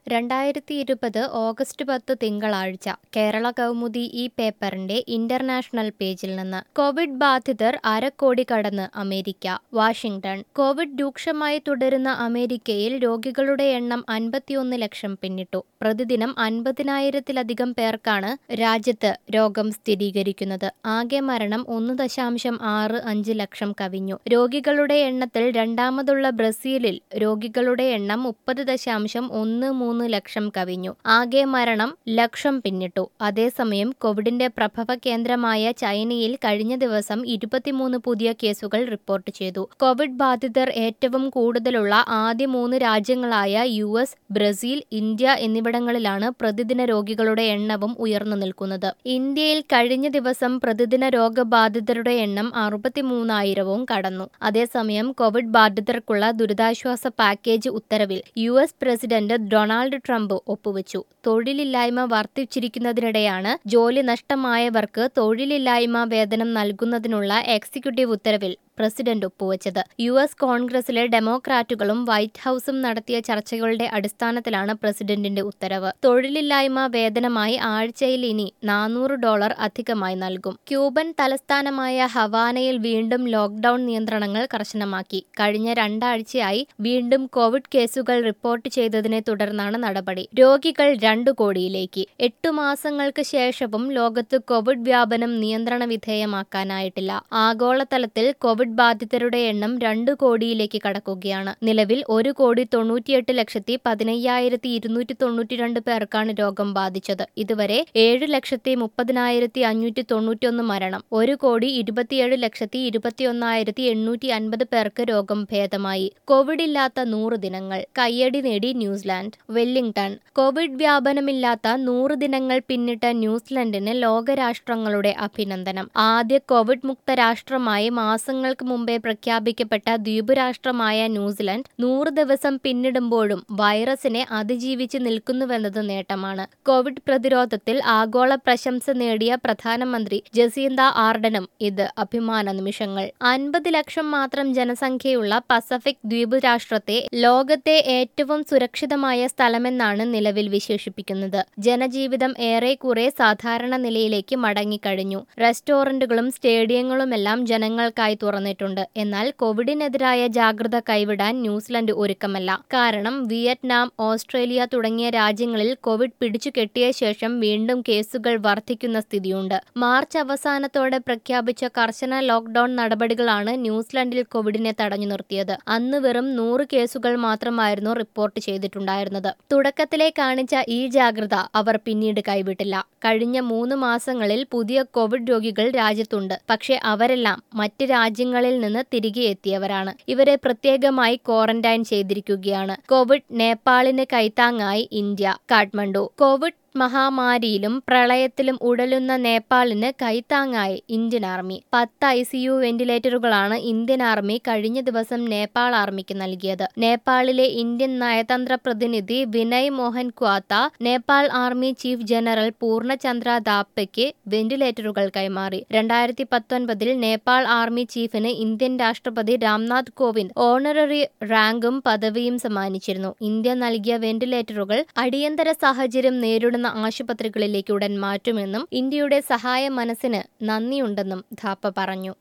രണ്ടായിരത്തി ഇരുപത് ഓഗസ്റ്റ് പത്ത് തിങ്കളാഴ്ച കേരള കൗമുദി ഈ പേപ്പറിന്റെ ഇന്റർനാഷണൽ പേജിൽ നിന്ന് കോവിഡ് ബാധിതർ അരക്കോടി കടന്ന് അമേരിക്ക വാഷിംഗ്ടൺ കോവിഡ് രൂക്ഷമായി തുടരുന്ന അമേരിക്കയിൽ രോഗികളുടെ എണ്ണം അൻപത്തിയൊന്ന് ലക്ഷം പിന്നിട്ടു പ്രതിദിനം അൻപതിനായിരത്തിലധികം പേർക്കാണ് രാജ്യത്ത് രോഗം സ്ഥിരീകരിക്കുന്നത് ആകെ മരണം ഒന്ന് ദശാംശം ആറ് അഞ്ച് ലക്ഷം കവിഞ്ഞു രോഗികളുടെ എണ്ണത്തിൽ രണ്ടാമതുള്ള ബ്രസീലിൽ രോഗികളുടെ എണ്ണം മുപ്പത് ദശാംശം ഒന്ന് മൂന്ന് ലക്ഷം കവിഞ്ഞു ആകെ മരണം ലക്ഷം പിന്നിട്ടു അതേസമയം കോവിഡിന്റെ പ്രഭവ കേന്ദ്രമായ ചൈനയിൽ കഴിഞ്ഞ ദിവസം ഇരുപത്തിമൂന്ന് പുതിയ കേസുകൾ റിപ്പോർട്ട് ചെയ്തു കോവിഡ് ബാധിതർ ഏറ്റവും കൂടുതലുള്ള ആദ്യ മൂന്ന് രാജ്യങ്ങളായ യു എസ് ബ്രസീൽ ഇന്ത്യ എന്നിവിടങ്ങളിലാണ് പ്രതിദിന രോഗികളുടെ എണ്ണവും ഉയർന്നു നിൽക്കുന്നത് ഇന്ത്യയിൽ കഴിഞ്ഞ ദിവസം പ്രതിദിന രോഗബാധിതരുടെ എണ്ണം അറുപത്തിമൂന്നായിരവും കടന്നു അതേസമയം കോവിഡ് ബാധിതർക്കുള്ള ദുരിതാശ്വാസ പാക്കേജ് ഉത്തരവിൽ U S president Donald Trump ഒപ്പുവെച്ചു തൊഴിലില്ലായ്മ വർദ്ധിച്ചിരിക്കുന്നതിനിടെയാണ് ജോലി നഷ്ടമായവർക്ക് തൊഴിലില്ലായ്മ വേതനം നൽകുന്നതിനുള്ള എക്സിക്യൂട്ടീവ് ഉത്തരവിൽ പ്രസിഡന്റ് ഒപ്പുവെച്ചത് യു എസ് കോൺഗ്രസിലെ ഡെമോക്രാറ്റുകളും വൈറ്റ് ഹൌസും നടത്തിയ ചർച്ചകളുടെ അടിസ്ഥാനത്തിലാണ് പ്രസിഡന്റിന്റെ ഉത്തരവ് തൊഴിലില്ലായ്മ വേതനമായി ആഴ്ചയിൽ ഇനി നാനൂറ് ഡോളർ അധികമായി നൽകും ക്യൂബൻ തലസ്ഥാനമായ ഹവാനയിൽ വീണ്ടും ലോക്ഡൌൺ നിയന്ത്രണങ്ങൾ കർശനമാക്കി കഴിഞ്ഞ രണ്ടാഴ്ചയായി വീണ്ടും കോവിഡ് കേസുകൾ റിപ്പോർട്ട് ചെയ്തതിനെ തുടർന്നാണ് നടപടി രോഗികൾ രണ്ടു കോടിയിലേക്ക് എട്ടു മാസങ്ങൾക്ക് ശേഷവും ലോകത്ത് കോവിഡ് വ്യാപനം നിയന്ത്രണ വിധേയമാക്കാനായിട്ടില്ല ആഗോളതലത്തിൽ കോവിഡ് ബാധിതരുടെ എണ്ണം രണ്ടു കോടിയിലേക്ക് കടക്കുകയാണ് നിലവിൽ ഒരു കോടി തൊണ്ണൂറ്റിയെട്ട് ലക്ഷത്തി പതിനയ്യായിരത്തി ഇരുന്നൂറ്റി തൊണ്ണൂറ്റിരണ്ട് പേർക്കാണ് രോഗം ബാധിച്ചത് ഇതുവരെ ഏഴ് ലക്ഷത്തി മുപ്പതിനായിരത്തി അഞ്ഞൂറ്റി തൊണ്ണൂറ്റിയൊന്ന് മരണം ഒരു കോടി ഇരുപത്തിയേഴ് ലക്ഷത്തി ഇരുപത്തിയൊന്നായിരത്തി എണ്ണൂറ്റി അൻപത് പേർക്ക് രോഗം ഭേദമായി കോവിഡ് ഇല്ലാത്ത നൂറ് ദിനങ്ങൾ കയ്യടി നേടി ന്യൂസിലാൻഡ് വെല്ലിംഗ്ടൺ കോവിഡ് വ്യാപനമില്ലാത്ത നൂറ് ദിനങ്ങൾ പിന്നിട്ട ന്യൂസിലൻഡിന് ലോകരാഷ്ട്രങ്ങളുടെ അഭിനന്ദനം ആദ്യ കോവിഡ് മുക്ത രാഷ്ട്രമായി മാസങ്ങൾക്ക് മുമ്പേ പ്രഖ്യാപിക്കപ്പെട്ട ദ്വീപ് രാഷ്ട്രമായ ന്യൂസിലൻഡ് നൂറ് ദിവസം പിന്നിടുമ്പോഴും വൈറസിനെ അതിജീവിച്ച് നിൽക്കുന്നുവെന്നത് നേട്ടമാണ് കോവിഡ് പ്രതിരോധത്തിൽ ആഗോള പ്രശംസ നേടിയ പ്രധാനമന്ത്രി ജസീന്ത ആർഡനും ഇത് അഭിമാന നിമിഷങ്ങൾ അൻപത് ലക്ഷം മാത്രം ജനസംഖ്യയുള്ള പസഫിക് ദ്വീപ് രാഷ്ട്രത്തെ ലോകത്തെ ഏറ്റവും സുരക്ഷിതമായ സ്ഥലമെന്നാണ് നിലവിൽ വിശേഷിപ്പിക്കുന്നത് ജനജീവിതം ഏറെക്കുറെ സാധാരണ നിലയിലേക്ക് മടങ്ങിക്കഴിഞ്ഞു റെസ്റ്റോറന്റുകളും സ്റ്റേഡിയങ്ങളുമെല്ലാം ജനങ്ങൾക്കായി തുറന്നിട്ടുണ്ട് എന്നാൽ കോവിഡിനെതിരായ ജാഗ്രത കൈവിടാൻ ന്യൂസിലൻഡ് ഒരുക്കമല്ല കാരണം വിയറ്റ്നാം ഓസ്ട്രേലിയ തുടങ്ങിയ രാജ്യങ്ങളിൽ കോവിഡ് പിടിച്ചു കെട്ടിയ ശേഷം വീണ്ടും കേസുകൾ വർദ്ധിക്കുന്ന സ്ഥിതിയുണ്ട് മാർച്ച് അവസാനത്തോടെ പ്രഖ്യാപിച്ച കർശന ലോക്ഡൌൺ നടപടികളാണ് ന്യൂസിലൻഡിൽ കോവിഡിനെ തടഞ്ഞു നിർത്തിയത് അന്ന് വെറും നൂറ് കേസുകൾ മാത്രമായിരുന്നു റിപ്പോർട്ട് ചെയ്തിട്ടുണ്ടായിരുന്നത് തുടക്കത്തിലെ കാണിച്ച ഈ ജാഗ്രത അവർ പിന്നീട് കൈവിട്ടില്ല കഴിഞ്ഞ മൂന്ന് മാസങ്ങളിൽ പുതിയ കോവിഡ് രോഗികൾ രാജ്യത്തുണ്ട് പക്ഷേ അവരെല്ലാം മറ്റ് രാജ്യങ്ങളിൽ നിന്ന് തിരികെ എത്തിയവരാണ് ഇവരെ പ്രത്യേകമായി ക്വാറന്റൈൻ ചെയ്തിരിക്കുകയാണ് കോവിഡ് നേപ്പാളിന് കൈത്താങ്ങായി ഇന്ത്യ കാഠ്മണ്ഡു കോവിഡ് മഹാമാരിയിലും പ്രളയത്തിലും ഉടലുന്ന നേപ്പാളിന് കൈത്താങ്ങായി ഇന്ത്യൻ ആർമി പത്ത് ഐ സി യു വെന്റിലേറ്ററുകളാണ് ഇന്ത്യൻ ആർമി കഴിഞ്ഞ ദിവസം നേപ്പാൾ ആർമിക്ക് നൽകിയത് നേപ്പാളിലെ ഇന്ത്യൻ നയതന്ത്ര പ്രതിനിധി Vinay Mohan Kwatra Nepal army chief general Purna Chandra ദാപ്പയ്ക്ക് വെന്റിലേറ്ററുകൾ കൈമാറി രണ്ടായിരത്തി പത്തൊൻപതിൽ നേപ്പാൾ ആർമി ചീഫിന് ഇന്ത്യൻ രാഷ്ട്രപതി രാംനാഥ് കോവിന്ദ് ഓണററി റാങ്കും പദവിയും സമ്മാനിച്ചിരുന്നു ഇന്ത്യ നൽകിയ വെന്റിലേറ്ററുകൾ അടിയന്തര സാഹചര്യം നേരിടുന്ന ആശുപത്രികളിലേക്ക് ഉടൻ മാറ്റുമെന്നും ഇന്ത്യയുടെ സഹായ മനസ്സിന് നന്ദിയുണ്ടെന്നും ധാപ്പ പറഞ്ഞു